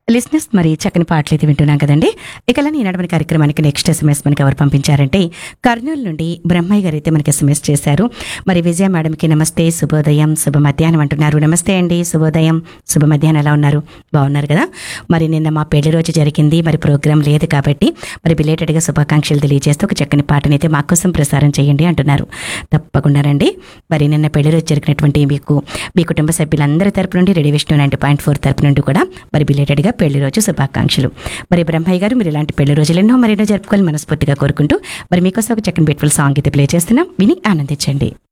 లిస్నెస్ మరి చక్కని పాటలు అయితే వింటున్నాం కదండి ఇక ఈనాడు మన కార్యక్రమానికి నెక్స్ట్ ఎస్ఎంఎస్ మనకి ఎవరు పంపించారంటే కర్నూలు నుండి బ్రహ్మయ్య గారు అయితే మనకి ఎస్ఎంఎస్ చేశారు మరి విజయ మేడంకి నమస్తే శుభోదయం శుభ మధ్యాహ్నం అంటున్నారు నమస్తే అండి శుభోదయం శుభ మధ్యాహ్నం ఎలా ఉన్నారు బాగున్నారు కదా మరి నిన్న మా పెళ్లి రోజు జరిగింది మరి ప్రోగ్రాం లేదు కాబట్టి మరి బిలేటెడ్గా శుభాకాంక్షలు తెలియజేస్తూ ఒక చక్కని పాటని అయితే మా కోసం ప్రసారం చేయండి అంటున్నారు తప్పకుండా రండి మరి నిన్న పెళ్లి రోజు జరిగినటువంటి మీకు మీ కుటుంబ సభ్యులందరి తరపు నుండి ready Vishnu ninety point four తరపు నుండి కూడా మరి బిలేటెడ్గా పెళ్లి రోజు శుభాకాంక్షలు మరి బ్రహ్మయ్య గారు మీరు ఇలాంటి పెళ్లి రోజులు ఎన్నో మరెన్నో జరుపుకోవాలని మనస్ఫూర్తిగా కోరుకుంటూ మరి మీకోసం ఒక చక్కని బ్యూటిఫుల్ సాంగ్ అయితే ప్లే చేస్తున్నాం విని ఆనందించండి